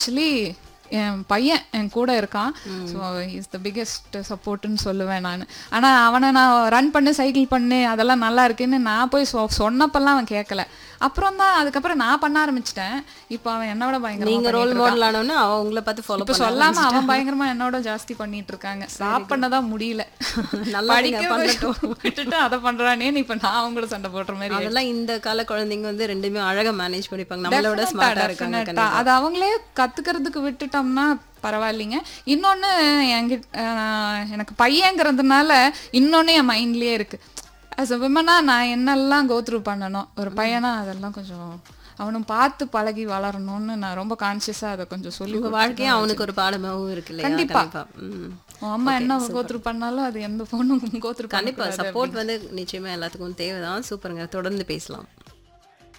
Actually என் பையன் என் கூட இருக்கான் ஸோ இஸ் த பிக்கெஸ்ட் சப்போர்ட்னு சொல்லுவேன் நான் ஆனால் அவனை நான் ரன் பண்ணு சைக்கிள் பண்ணு அதெல்லாம் நல்லா இருக்குன்னு நான் போய் சொ சொன்னப்பெல்லாம் அவன் கேட்கல அப்புறம் தான் அதுக்கப்புறம் நான் பண்ண ஆரம்பிச்சிட்டேன் இப்போ அவன் என்னோட நீங்க பயங்கரமா ரோல் மாடல் ஆனோன்னு அவன் உங்களை பார்த்து ஃபாலோ இப்போ பண்ண சொல்லாம அவன் பயங்கரமா என்னோட ஜாஸ்தி பண்ணிட்டு இருக்காங்க ஸ்டாப் பண்ணதான் முடியல நல்லா படிக்க நீங்க பண்ணட்டும். விட்டுட்டு அதை பண்றானேன்னு இப்ப நான் அவங்கள சண்டை போடுற மாதிரி அதெல்லாம் இந்த கால குழந்தைங்க வந்து ரெண்டுமே அழகா மேனேஜ் பண்ணிப்பாங்க நம்மளோட Definite-ஆ, ஸ்மார்ட்டா இருக்காங்க definite-ஆ. அது அவங்களே கத்துக்கிறதுக்கு விட்டுட்டோம்னா பரவாயில்லைங்க இன்னொன்னு என்கிட்ட ஆஹ், எனக்கு பையங்கிறதுனால இன்னொன்னு என் மைண்ட்லயே இருக்கு ஆஸ் அ விமனா நான் என்னெல்லாம் கோத்ரூ பண்ணணும் ஒரு பையனா அதெல்லாம் கொஞ்சம் அவனும் பார்த்து பழகி வளரணும்னு நான் ரொம்ப கான்சியஸா அதை கொஞ்சம் சொல்லி உங்க வாழ்க்கையும் அவனுக்கு ஒரு பாடமாவும் இருக்கு இல்லையா கண்டிப்பா. ம். உன் அம்மா என்ன கோத்ரூ பண்ணாலும் அது எந்த பொண்ணும் கோத்ரூ கண்டிப்பா சப்போர்ட் வந்து நிச்சயமா எல்லாத்துக்கும் தேவைதான் சூப்பருங்க தொடர்ந்து பேசலாம்